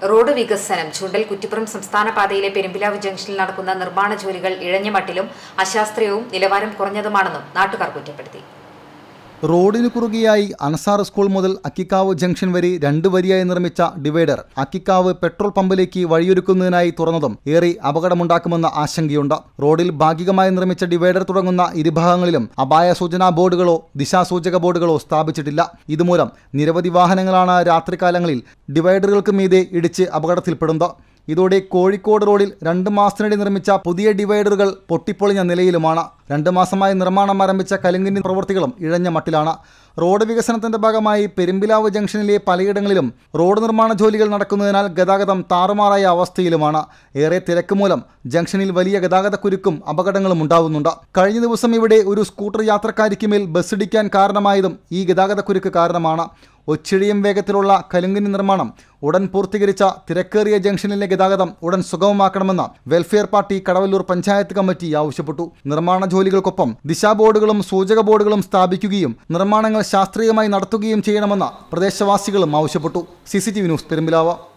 road വികസനം ചുണ്ടൽ കുറ്റിപ്പുറം സംസ്ഥാന പാതയിലെ പെരുമ്പിലാവ് ജംഗ്ഷനിൽ നടക്കുന്ന നിർമ്മാണ ജോലികൾ ഇഴഞ്ഞ മട്ടിലും അശാസ്ത്രീയവും നിലവാരം കുറഞ്ഞതുമാണെന്നും നാട്ടുകാർ കുറ്റപ്പെടുത്തി റോഡിന് കുറുകെയായി അൻസാർ സ്കൂൾ മുതൽ അക്കിക്കാവ് ജംഗ്ഷൻ വരെ രണ്ട് വരിയായി നിർമ്മിച്ച ഡിവൈഡർ അക്കിക്കാവ് പെട്രോൾ പമ്പിലേക്ക് വഴിയൊരുക്കുന്നതിനായി തുറന്നതും ഏറെ അപകടമുണ്ടാക്കുമെന്ന ആശങ്കയുണ്ട് റോഡിൽ ഭാഗികമായി നിർമ്മിച്ച ഡിവൈഡർ തുടങ്ങുന്ന ഇരുഭാഗങ്ങളിലും അപായ സൂചനാ ബോർഡുകളോ ദിശാസൂചക ബോർഡുകളോ സ്ഥാപിച്ചിട്ടില്ല ഇതുമൂലം നിരവധി വാഹനങ്ങളാണ് രാത്രികാലങ്ങളിൽ ഡിവൈഡറുകൾക്ക് മീതെ ഇടിച്ച് അപകടത്തിൽപ്പെടുന്നത് ഇതോടെ കോഴിക്കോട് റോഡിൽ രണ്ട് മാസത്തിനിടെ നിർമ്മിച്ച പുതിയ ഡിവൈഡറുകൾ പൊട്ടിപ്പൊളിഞ്ഞ നിലയിലുമാണ് രണ്ട് മാസമായി നിർമ്മാണം ആരംഭിച്ച കലുങ്കിന്റെ പ്രവൃത്തികളും ഇഴഞ്ഞ മട്ടിലാണ് റോഡ് വികസനത്തിന്റെ ഭാഗമായി പെരുമ്പിലാവ് ജംഗ്ഷനിലെ പലയിടങ്ങളിലും റോഡ് നിർമ്മാണ ജോലികൾ നടക്കുന്നതിനാൽ ഗതാഗതം താറുമാറായ അവസ്ഥയിലുമാണ് ഏറെ തിരക്ക് മൂലം ജംഗ്ഷനിൽ വലിയ ഗതാഗത കുരുക്കും അപകടങ്ങളും ഉണ്ടാവുന്നുണ്ട് കഴിഞ്ഞ ദിവസം ഇവിടെ ഒരു സ്കൂട്ടർ യാത്രക്കാരിക്ക് മേൽ ബസ്സിടിക്കാൻ കാരണമായതും ഈ ഗതാഗത കുരുക്ക് കാരണമാണ് ഒച്ചിഴിയും വേഗത്തിലുള്ള കലുങ്കിന് നിർമ്മാണം ഉടൻ പൂർത്തീകരിച്ച തിരക്കേറിയ ജംഗ്ഷനിലെ ഗതാഗതം ഉടൻ സുഗമമാക്കണമെന്ന് Welfare Party Kadavallur panchayat committee ആവശ്യപ്പെട്ടു നിർമ്മാണ ജോലികൾക്കൊപ്പം ദിശാ ബോർഡുകളും സൂചക ബോർഡുകളും സ്ഥാപിക്കുകയും നിർമ്മാണങ്ങൾ ശാസ്ത്രീയമായി നടത്തുകയും ചെയ്യണമെന്ന് പ്രദേശവാസികളും ആവശ്യപ്പെട്ടു സി ന്യൂസ് പെരുമ്പിലാവ്